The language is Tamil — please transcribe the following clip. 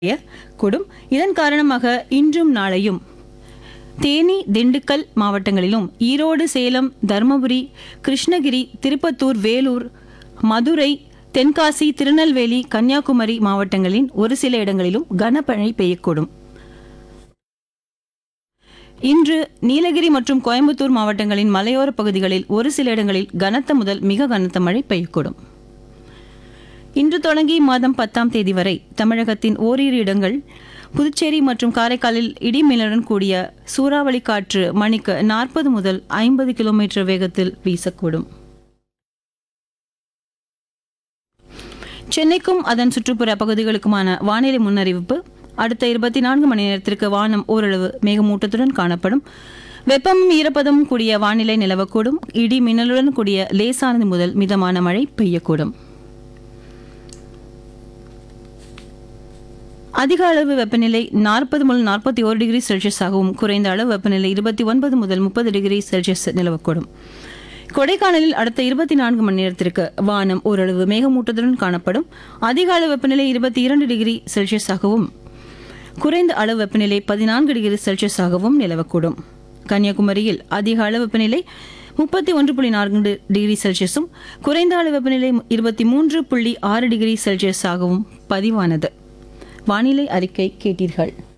கூடும் இதன் காரணமாக இன்றும் நாளையும் தேனி திண்டுக்கல் மாவட்டங்களிலும் ஈரோடு சேலம் தருமபுரி கிருஷ்ணகிரி திருப்பத்தூர் வேலூர் மதுரை தென்காசி திருநெல்வேலி கன்னியாகுமரி மாவட்டங்களின் ஒரு சில இடங்களிலும் கனமழை பெய்யக்கூடும் இன்று நீலகிரி மற்றும் கோயம்புத்தூர் மாவட்டங்களின் மலையோர பகுதிகளில் ஒரு சில இடங்களில் கனத்த முதல் மிக கனத்த மழை பெய்யக்கூடும் இன்று தொடங்கி மாதம் பத்தாம் தேதி வரை தமிழகத்தின் ஓரிரு இடங்கள் புதுச்சேரி மற்றும் காரைக்காலில் இடிமின்னலுடன் கூடிய சூறாவளி காற்று மணிக்கு நாற்பது முதல் ஐம்பது கிலோமீட்டர் வேகத்தில் வீசக்கூடும் சென்னைக்கும் அதன் சுற்றுப்புற பகுதிகளுக்குமான வானிலை முன்னறிவிப்பு அடுத்த இருபத்தி நான்கு மணி நேரத்திற்கு வானம் ஓரளவு மேகமூட்டத்துடன் காணப்படும் வெப்பமும் ஈரப்பதமும் கூடிய வானிலை நிலவக்கூடும் இடி மின்னலுடன் கூடிய லேசானது முதல் மிதமான மழை பெய்யக்கூடும் அதிக அளவு வெப்பநிலை நாற்பது முதல் நாற்பத்தி ஒரு டிகிரி செல்சியஸாகவும் குறைந்த அளவு வெப்பநிலை இருபத்தி ஒன்பது முதல் முப்பது டிகிரி செல்சியஸ் நிலவக்கூடும் கொடைக்கானலில் அடுத்த இருபத்தி நான்கு மணி நேரத்திற்கு வானம் ஓரளவு மேகமூட்டத்துடன் காணப்படும் அதிக அளவு வெப்பநிலை இருபத்தி இரண்டு டிகிரி செல்சியஸாகவும் குறைந்த அளவு வெப்பநிலை பதினான்கு டிகிரி செல்சியஸாகவும் நிலவக்கூடும் கன்னியாகுமரியில் அதிக அளவு வெப்பநிலை முப்பத்தி ஒன்று புள்ளி நான்கு டிகிரி செல்சியஸும் குறைந்த அளவு வெப்பநிலை இருபத்தி மூன்று புள்ளி ஆறு டிகிரி செல்சியஸாகவும் பதிவானது வானிலை அறிக்கை கேட்டீர்கள்